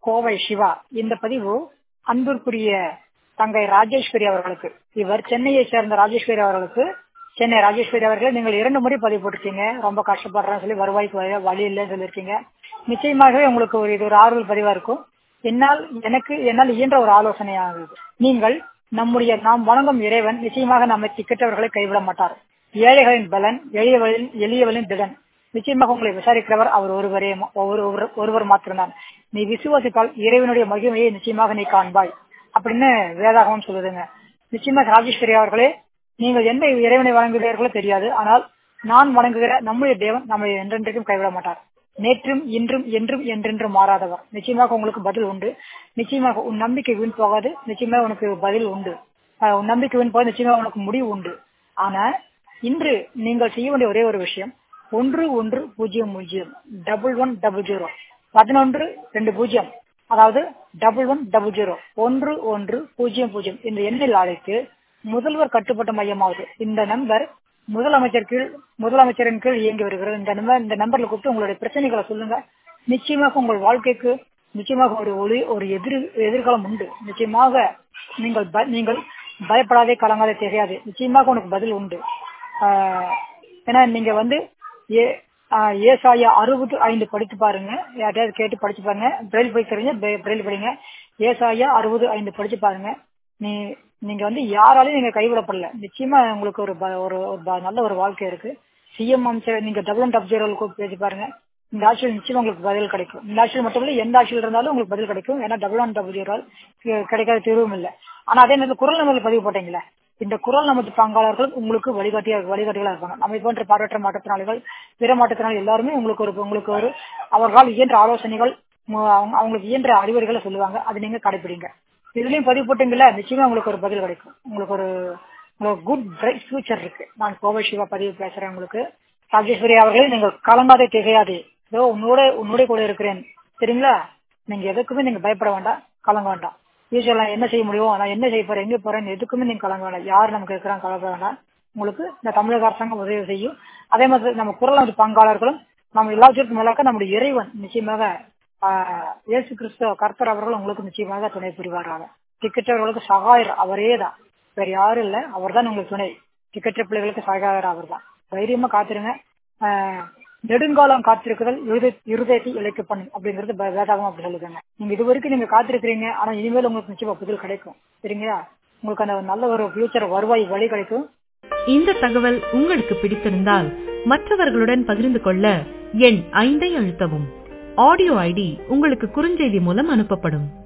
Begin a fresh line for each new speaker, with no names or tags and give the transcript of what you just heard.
கோவை சிவா இந்த பதிவு அன்பிற்குரிய தங்கை ராஜேஸ்வரி அவர்களுக்கு இவர் சென்னையை சேர்ந்த ராஜேஸ்வரி அவர்களுக்கு சென்னை ராஜேஸ்வரி அவர்கள் நீங்கள் இரண்டு முறை பதிவு போட்டிருக்கீங்க ரொம்ப கஷ்டப்படுறேன்னு சொல்லி வருவாய்க்கு வழி- வழி இல்லைன்னு சொல்லியிருக்கீங்க நிச்சயமாகவே உங்களுக்கு ஒரு இது ஒரு ஆறுதல் பதிவா இருக்கும் என்னால் எனக்கு என்னால் இயன்ற ஒரு ஆலோசனையாகுது நீங்கள் நம்முடைய நாம் வணங்கும் இறைவன் நிச்சயமாக நம்மை திக்கற்றவர்களை கைவிட மாட்டார் ஏழைகளின் பலன் எளியவளின் எளியவளின் திடன் நிச்சயமாக உங்களை விசாரிக்கிறவர் அவர் ஒருவரே ம- ஒரு- ஒரு- ஒருவர் மாத்திரம்தான் நீ விசுவாசித்தால் இறைவனுடைய மகிமையை நிச்சயமாக நீ காண்பாய் அப்படின்னு வேதாகமம் சொல்லுதுங்க நிச்சயமாக ராஜேஸ்வரி அவர்களே நீங்கள் எந்த இறைவனை வணங்குகிறீர்களோ தெரியாது ஆனால் நான் வணங்குகிற நம்முடைய தேவன் நம்மை என்றென்றைக்கும் கைவிட மாட்டார் நேற்றும் இன்றும் என்றும் என்றென்றும் மாறாதவர் நிச்சயமாக உங்களுக்கு பதில் உண்டு நிச்சயமாக உன் நம்பிக்கை வீண் போகாது நிச்சயமாக உனக்கு பதில் உண்டு ஆஹ் உன் நம்பிக்கை வீண் போகாது நிச்சயமாக உனக்கு முடிவு உண்டு ஆனா இன்று நீங்கள் செய்ய வேண்டிய ஒரே ஒரு விஷயம் ஒன்று ஒன்று பூஜ்ஜியம் பூஜ்ஜியம் டபுள் ஒன் டபுள் ஜீரோ பதினொன்று ரெண்டு பூஜ்ஜியம் அதாவது டபுள் ஒன் டபுள் ஜீரோ ஒன்று ஒன்று பூஜ்ஜியம் பூஜ்ஜியம் இந்த எண்ணில் அழைத்து முதல்வர் கட்டுப்பட்ட மையமாவது இந்த நம்பர் முதலமைச்சர் கீழ் முதலமைச்சரின் கீழ் இயங்கி வருகிறது இந்த நம்பர் இந்த நம்பர்ல கூப்பிட்டு உங்களுடைய பிரச்சனைகளை சொல்லுங்க நிச்சயமாக உங்கள் வாழ்க்கைக்கு நிச்சயமாக ஒரு ஒளி ஒரு எதிர் எதிர்காலம் உண்டு நிச்சயமாக நீங்கள் ப- நீங்கள் பயப்படாதே கலங்காதே தெரியாது நிச்சயமாக உனக்கு பதில் உண்டு ஆஹ் ஏன்னா நீங்க வந்து ஏ ஆஹ் ஏசாயா அறுபது ஐந்து படித்து பாருங்க யார்ட்டையாவது கேட்டு படிச்சு பாருங்க பிரெயில் படிக்கிறீங்க பிரெயில் படிங்க ஏசாயா அறுபது ஐந்து படிச்சு பாருங்க நீ நீங்க வந்து யாராலையும் நீங்க கைவிடப்படல நிச்சயமா உங்களுக்கு ஒரு ப- ஒரு ஒரு ப- நல்ல ஒரு வாழ்க்கை இருக்கு சிஎம் அமைச்சர் நீங்க டபுள் ஒன் டப் ஜீரோ பேசி பாருங்க இந்த ஆட்சியில் நிச்சயமா உங்களுக்கு பதில் கிடைக்கும் இந்த ஆட்சியில் மட்டும் இல்ல எந்த ஆட்சியில் இருந்தாலும் உங்களுக்கு பதில் கிடைக்கும் ஏன்னா டபுள் ஒன் டபுள் ஜீரோ கிடைக்காத தீர்வும் இல்ல ஆனா அதே நேரத்தில் குரல் நம்பர் பதிவு போட்டீங்களே இந்த குரல் நமது பங்காளர்கள் உங்களுக்கு வழிகாட்டியா வழிகாட்டிகளா இருப்பாங்க நம்மை போன்ற பார்வையற்ற மாற்றுத்திறனாளிகள் பிற மாற்றுத்திறனாளிகள் எல்லாருமே உங்களுக்கு ஒரு உங்களுக்கு ஒரு அவர்களால் இயன்ற ஆலோசனைகள் மு- அவங்க- அவங்களுக்கு இயன்ற அறிவுரைகளை சொல்லுவாங்க அதை நீங்க கடைபிடிங்க இதுலயும் பதிவு போட்டீங்கல்ல நிச்சயமா உங்களுக்கு ஒரு பதில் கிடைக்கும் உங்களுக்கு ஒரு உங்களுக்கு குட் பிரைட் ஃபியூச்சர் இருக்கு நான் கோவை சிவா பதிவு பேசுறேன் உங்களுக்கு ராஜேஸ்வரி அவர்களே நீங்கள் கலங்காதே திகையாதே இதோ உன்னோட உன்னோட கூட இருக்கிறேன் சரிங்களா நீங்க எதுக்குமே நீங்க பயப்பட வேண்டாம் கலங்க வேண்டாம் ஈஸ்வரன் நான் என்ன செய்ய முடியும் நான் என்ன செய்ய போறேன் எங்க போறேன் எதுக்குமே நீங்க கலங்க வேண்டாம் யார் நமக்கு இருக்கிறாங்க கலங்க வேண்டாம் உங்களுக்கு இந்த தமிழக அரசாங்கம் உதவி செய்யும் அதே மாதிரி நம்ம குரல் நமது பங்காளர்களும் நம்ம எல்லாத்திற்கும் மேலாக்க நம்முடைய இறைவன் நிச்சயமாக ஆஹ், இயேசு கிறிஸ்துவ கர்த்தர் அவர்கள் உங்களுக்கு நிச்சயமாக துணை புரிவாராக திக்கற்றவர்களுக்கு சகாயர் அவரே தான் வேற யாரும் இல்ல அவர்தான் உங்களுக்கு துணை திக்கற்ற பிள்ளைகளுக்கு சகாயர் அவர்தான் தைரியமா காத்திருங்க ஆஹ், நெடுங்காலம் காத்திருக்குதல் இருதய இருதயத்தை இழைக்க பண்ணும் அப்படிங்கிறது ப- வேதாகமம் அப்படி சொல்லுதுங்க நீங்க இது வரைக்கும் நீங்க காத்திருக்கிறீங்க ஆனா இனிமேல் உங்களுக்கு நிச்சயமா பதில் கிடைக்கும் சரிங்களா உங்களுக்கு அந்த நல்ல ஒரு ஃபியூச்சர் வருவாய் வழி கிடைக்கும்
இந்த தகவல் உங்களுக்கு பிடித்திருந்தால் மற்றவர்களுடன் பகிர்ந்து கொள்ள எண் ஐந்தை அழுத்தவும் ஆடியோ ஐடி உங்களுக்கு குறுஞ்செய்தி மூலம் அனுப்பப்படும்